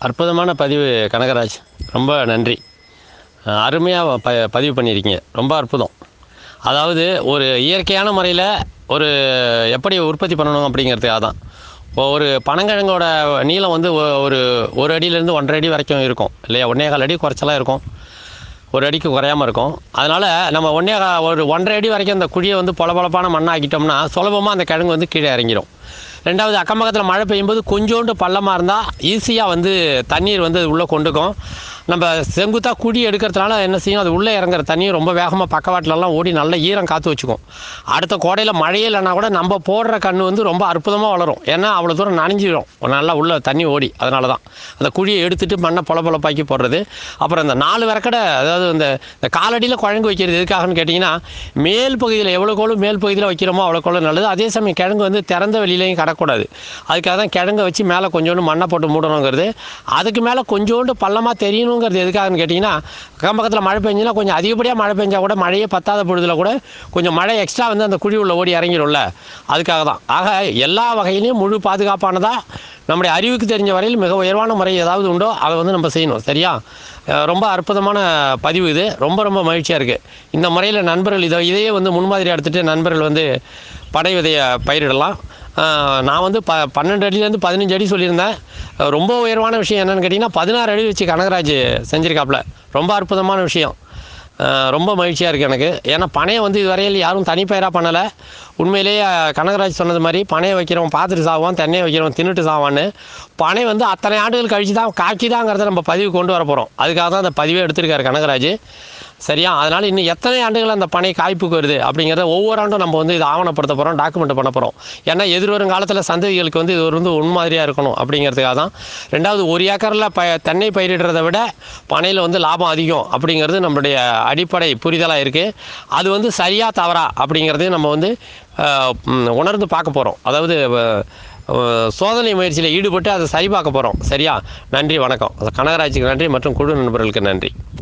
அற்புதமான பதிவு கனகராஜ் ரொம்ப நன்றி அருமையாக ப பதிவு பண்ணியிருக்கீங்க ரொம்ப அற்புதம் அதாவது ஒரு இயற்கையான முறையில் ஒரு எப்படி உற்பத்தி பண்ணணும் அப்படிங்கிறதுக்காக தான் இப்போ ஒரு பனங்கிழங்கோட நீளம் வந்து ஒ- ஒரு ஒரு அடியிலேருந்து ஒன்றரை அடி வரைக்கும் இருக்கும் இல்லையா ஒன்றே கால் அடி குறைச்சலாம் இருக்கும் ஒரு அடிக்கு குறையாமல் இருக்கும் அதனால் நம்ம ஒன்றே கா- ஒரு ஒன்றரை அடி வரைக்கும் அந்த குழியை வந்து பொலபொலப்பான மண்ணாக்கிட்டோம்னா சுலபமாக அந்த கிழங்கு வந்து கீழே இறங்கிடும் ரெண்டாவது அக்கம் பக்கத்தில் மழை பெய்யும்போது கொஞ்சோண்டு பள்ளமாக இருந்தால் ஈஸியாக வந்து தண்ணீர் வந்து உள்ளே கொண்டுக்கும் நம்ம செங்குத்தாக குழி எடுக்கிறதுனால என்ன செய்யும் அது உள்ளே இறங்குற தண்ணி ரொம்ப வேகமாக பக்கவாட்டிலலாம் ஓடி நல்ல ஈரம் காற்று வச்சுக்கும் அடுத்த கோடையில் மழையே இல்லைன்னா கூட நம்ம போடுற கன்று வந்து ரொம்ப அற்புதமாக வளரும் ஏன்னா அவ்வளோ தூரம் நனைஞ்சிடும் நல்லா உள்ள தண்ணி ஓடி அதனால தான் அந்த குழியை எடுத்துட்டு மண்ணை பொல பொலப்பாக்கி போடுறது அப்புறம் இந்த நாலு விறக்கடை அதாவது இந்த இந்த காலடியில் குழங்கு வைக்கிறது எதுக்காகன்னு கேட்டிங்கன்னா மேல் பகுதியில் எவ்வளோக்கோளும் மேல் பகுதியில் வைக்கிறோமோ அவ்வளோக்கோளும் நல்லது அதே சமயம் கிழங்கு வந்து திறந்த வெளியிலையும் கடக்கூடாது அதுக்காக தான் கிழங்கை வச்சு மேலே கொஞ்சோண்டு மண்ணை போட்டு மூடணுங்கிறது அதுக்கு மேலே கொஞ்சோண்டு பள்ளமாக தெரியணுங்கிறது எதுக்காகன்னு கேட்டிங்கன்னா அக்கம் பக்கத்தில் மழை பெஞ்சுன்னா கொஞ்சம் அதிகப்படியாக மழை பெஞ்சா கூட மழையே பத்தாத பொழுதுல கூட கொஞ்சம் மழை எக்ஸ்ட்ரா வந்து அந்த குழி உள்ள ஓடி இறங்கிடும்ல அதுக்காக தான் ஆக எல்லா வகையிலையும் முழு பாதுகாப்பானதாக நம்முடைய அறிவுக்கு தெரிஞ்ச வரையில் மிக உயர்வான முறை ஏதாவது உண்டோ அதை வந்து நம்ம செய்யணும் சரியா அஹ் ரொம்ப அற்புதமான பதிவு இது ரொம்ப ரொம்ப மகிழ்ச்சியாக இருக்குது இந்த முறையில் நண்பர்கள் இதை இதையே வந்து முன்மாதிரி எடுத்துகிட்டு நண்பர்கள் வந்து படை விதையை பயிரிடலாம் அஹ் நான் வந்து ப பன்னெண்டு அடியிலேருந்து பதினஞ்சு அடி சொல்லியிருந்தேன் அஹ் ரொம்ப உயர்வான விஷயம் என்னென்னு கேட்டிங்கன்னா பதினாறு அடி வச்சு கனகராஜ் செஞ்சுருக்காப்புல ரொம்ப அற்புதமான விஷயம் அஹ் ரொம்ப மகிழ்ச்சியாக இருக்குது எனக்கு ஏன்னா பனையை வந்து இதுவரையில் யாரும் தனிப்பயிராக பண்ணலை உண்மையிலேயே கனகராஜ் சொன்னது மாதிரி பனையை வைக்கிறவன் பார்த்துட்டு சாவான் தென்னையை வைக்கிறவன் தின்னுட்டு சாவான்னு பனை வந்து அத்தனை ஆண்டுகள் கழிச்சு தான் காக்கிதாங்கிறத நம்ம பதிவு கொண்டு வர போகிறோம் அதுக்காக தான் அந்த பதிவே எடுத்திருக்காரு கனகராஜ் சரியா அதனால் இன்னும் எத்தனை ஆண்டுகள் அந்த பனை காய்ப்புக்கு வருது அப்படிங்கிறத ஒவ்வொரு ஆண்டும் நம்ம வந்து இதை ஆவணப்படுத்த போகிறோம் டாக்குமெண்ட் பண்ண போகிறோம் ஏன்னா எதிர்வரும் காலத்தில் சந்ததிகளுக்கு வந்து இது ஒரு வந்து உண்மாதிரியாக இருக்கணும் அப்படிங்கிறதுக்காக தான் ரெண்டாவது ஒரு ஏக்கரில் ப தென்னை பயிரிடுறதை விட பனையில் வந்து லாபம் அதிகம் அப்படிங்கிறது நம்மளுடைய அடிப்படை புரிதலாக இருக்குது அது வந்து சரியா தவறா அப்படிங்கிறதையும் நம்ம வந்து அஹ், ம், உணர்ந்து பார்க்க போகிறோம் அதாவது அஹ், அஹ், சோதனை முயற்சியில் ஈடுபட்டு அதை சரி பார்க்க போகிறோம் சரியா நன்றி வணக்கம் கனகராஜுக்கு நன்றி மற்றும் குழு நண்பர்களுக்கு நன்றி